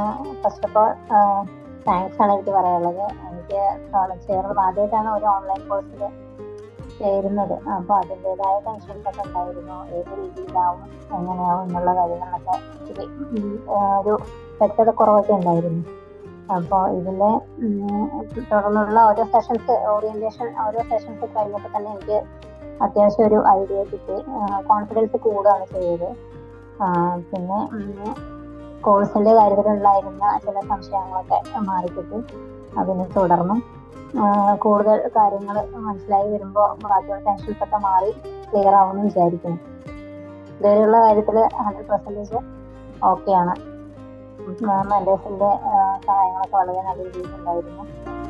first of all thanks ആണ് എനിക്ക് പറയാനുള്ളത് എനിക്ക് കോളേജ് ചേർന്നത് ആദ്യമായിട്ടാണ് ഒരു ഓൺലൈൻ കോഴ്സിൽ ചേരുന്നത് അപ്പോൾ അതിൻ്റെതായ ടെൻഷൻസ് ഒക്കെ ഉണ്ടായിരുന്നു ഏത് രീതിയിലാവും എങ്ങനെയാവും എന്നുള്ള കാര്യങ്ങളിലൊക്കെ ഇച്ചിരി ഉം, ആ, ഒരു വ്യക്തത കുറവൊക്കെ ഉണ്ടായിരുന്നു അപ്പോൾ ഇതിലെ ഉം, തുടർന്നുള്ള ഓരോ സെഷൻസ് ഓറിയന്റേഷൻ ഓരോ സെഷൻസ് കഴിഞ്ഞപ്പോൾ തന്നെ എനിക്ക് അത്യാവശ്യം ഒരു ഐഡിയ കിട്ടി കോൺഫിഡൻസ് കൂടുകയാണ് ചെയ്തത് ആ, പിന്നെ കോഴ്സിന്റെ കാര്യത്തിലുണ്ടായിരുന്ന ചില സംശയങ്ങളൊക്കെ മാറിക്കിട്ടി അതിനെ തുടർന്നും ആ, കൂടുതൽ കാര്യങ്ങൾ മനസ്സിലായി വരുമ്പോൾ ബാക്കിയുള്ള ടെൻഷൻസ് ഒക്കെ മാറി ക്ലിയർ ആവുമെന്ന് വിചാരിക്കുന്നു ഇതുവരെയുള്ള കാര്യത്തിൽ ഹൺഡ്രഡ് പെർസെൻറ്റേജ് ഓക്കെയാണ് മെൻറ്റേഴ്സിന്റെ സഹായങ്ങളൊക്കെ വളരെ നല്ല രീതിയിൽ ഉണ്ടായിരുന്നു